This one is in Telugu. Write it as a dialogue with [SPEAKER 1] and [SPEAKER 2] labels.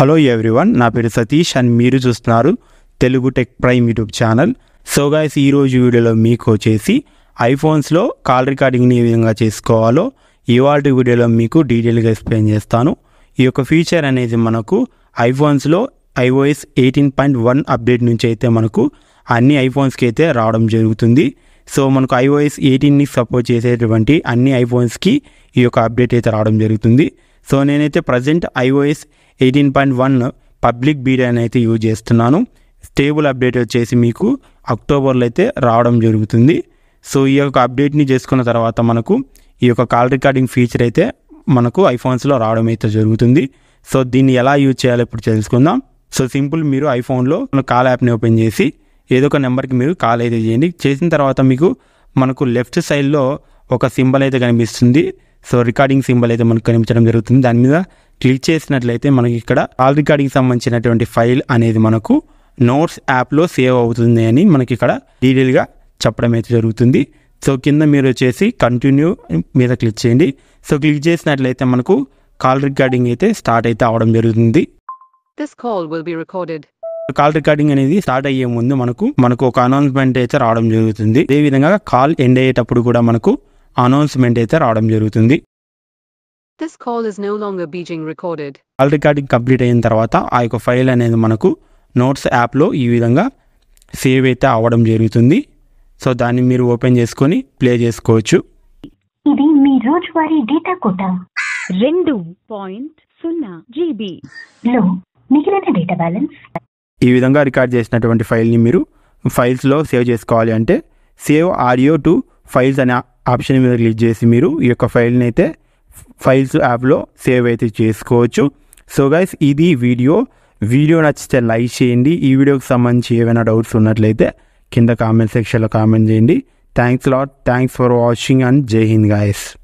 [SPEAKER 1] హలో ఎవ్రీవన్ నా పేరు సతీష్ అండ్ మీరు చూస్తున్నారు Telugu tech prime YouTube channel so guys ఈరోజు వీడియోలో మీకు వచ్చేసి ఐఫోన్స్లో కాల్ రికార్డింగ్ని ఏ విధంగా చేసుకోవాలో ఇవాళ వీడియోలో మీకు డీటెయిల్గా ఎక్స్ప్లెయిన్ చేస్తాను ఈ యొక్క ఫీచర్ అనేది మనకు ఐఫోన్స్లో iOS eighteen point one update నుంచి అయితే మనకు అన్ని ఐఫోన్స్కి అయితే రావడం జరుగుతుంది సో మనకు ఐఓఎస్ ఎయిటీన్ని సపోర్ట్ చేసేటువంటి అన్ని ఐఫోన్స్కి ఈ యొక్క అప్డేట్ అయితే రావడం జరుగుతుంది సో నేనైతే present iOS eighteen point one public బీటాని అయితే యూజ్ చేస్తున్నాను స్టేబుల్ అప్డేట్ వచ్చేసి మీకు అక్టోబర్లో అయితే రావడం జరుగుతుంది సో ఈ యొక్క అప్డేట్ని చేసుకున్న తర్వాత మనకు ఈ యొక్క కాల్ రికార్డింగ్ ఫీచర్ అయితే మనకు ఐఫోన్స్లో రావడం అయితే జరుగుతుంది సో దీన్ని ఎలా యూజ్ చేయాలో ఇప్పుడు తెలుసుకుందాం సో సింపుల్ మీరు ఐఫోన్లో కాల్ యాప్ని ఓపెన్ చేసి ఏదో ఒక నెంబర్కి మీరు కాల్ అయితే చేయండి చేసిన తర్వాత మీకు మనకు లెఫ్ట్ సైడ్లో ఒక సింబల్ అయితే కనిపిస్తుంది సో రికార్డింగ్ సింబల్ అయితే మనకు కనిపించడం జరుగుతుంది దాని మీద క్లిక్ చేసినట్లయితే మనకి ఇక్కడ కాల్ రికార్డింగ్ సంబంధించినటువంటి ఫైల్ అనేది మనకు నోట్స్ యాప్లో సేవ్ అవుతుంది అని మనకి ఇక్కడ డీటెయిల్గా చెప్పడం అయితే జరుగుతుంది సో కింద మీరు వచ్చేసి కంటిన్యూ మీద క్లిక్ చేయండి సో క్లిక్ చేసినట్లయితే మనకు కాల్ రికార్డింగ్ అయితే స్టార్ట్ అయితే అవడం జరుగుతుంది
[SPEAKER 2] This call will be recorded.
[SPEAKER 1] Call recording అనేది స్టార్ట్ అయ్యే ముందు మనకు మనకు ఒక అనౌన్స్మెంట్ అయితే రావడం జరుగుతుంది అదే విధంగా కాల్ ఎండ్ అయ్యేటప్పుడు కూడా మనకు అనౌన్స్మెంట్ అయితే రావడం జరుగుతుంది
[SPEAKER 2] This call is no longer being recorded.
[SPEAKER 1] Call recording complete అయిన తర్వాత ఆ యొక్క ఫైల్ అనేది మనకు నోట్స్ యాప్లో ఈ విధంగా సేవ్ అయితే అవ్వడం జరుగుతుంది సో దాన్ని మీరు ఓపెన్ చేసుకొని ప్లే చేసుకోవచ్చు
[SPEAKER 3] ఇది మీ రోజువారీ డేటా కోటా
[SPEAKER 4] రెండు పాయింట్ సున్నా జీబీ
[SPEAKER 3] లో మిగిలిన డేటా బ్యాలెన్స్
[SPEAKER 1] ఈ విధంగా రికార్డ్ చేసినటువంటి ఫైల్ని మీరు ఫైల్స్లో సేవ్ చేసుకోవాలి అంటే సేవ్ ఆడియో టు ఫైల్స్ అనే ఆప్షన్ మీద క్లిక్ చేసి మీరు ఈ యొక్క ఫైల్ని అయితే ఫైల్స్ యాప్లో సేవ్ అయితే చేసుకోవచ్చు సో గైస్ ఇది వీడియో వీడియో నచ్చితే లైక్ చేయండి ఈ వీడియోకి సంబంధించి ఏమైనా డౌట్స్ ఉన్నట్లయితే కింద కామెంట్ సెక్షన్లో కామెంట్ చేయండి thanks lot thanks for watching and Jai Hind guys